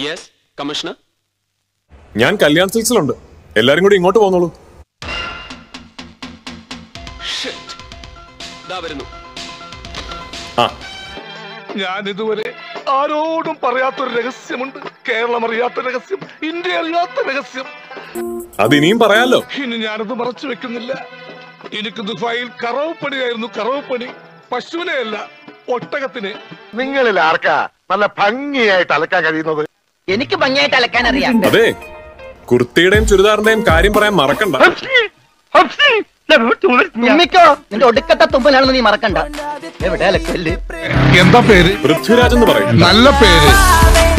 yes commissioner ഞാൻ കല്യാൺ സിൽക്സിലുണ്ട് എല്ലാരും കൂടി ഇങ്ങോട്ട് പോന്നോളൂ ഇതാ വരുന്നു ആ ഞാൻ ഇതുവരെ ആരോടും പറയാത്തൊരു രഹസ്യമുണ്ട് കേരളം അറിയാത്ത രഹസ്യം ഇന്ത്യ അറിയാത്ത രഹസ്യം അത് ഇനിയും പറയാലോ ഇനി ഞാനത് മറച്ചു വെക്കുന്നില്ല എനിക്ക് ദുബായിൽ കറവ് പണിയായിരുന്നു കറവ് പണി പശുവിനെ അല്ല ഒട്ടകത്തിന് നിങ്ങളിൽ ആർക്കാ നല്ല ഭംഗിയായിട്ട് അലക്കാൻ കഴിയുന്നത് എനിക്ക് ഭംഗിയായിട്ട് അലക്കാൻ അറിയാം അതെ കുർത്തിയുടെയും ചുരിദാറിന്റെയും കാര്യം പറയാൻ മറക്കണ്ട തുമ്മിക്കോ നിന്റെ ഒടുക്കത്തെ തുമ്പലാണെന്ന് നീ മറക്കണ്ട എവിടെ അലക്കല്ല് എന്താ പേര് പൃഥ്വിരാജ് എന്ന് പറയും നല്ല പേര് Ave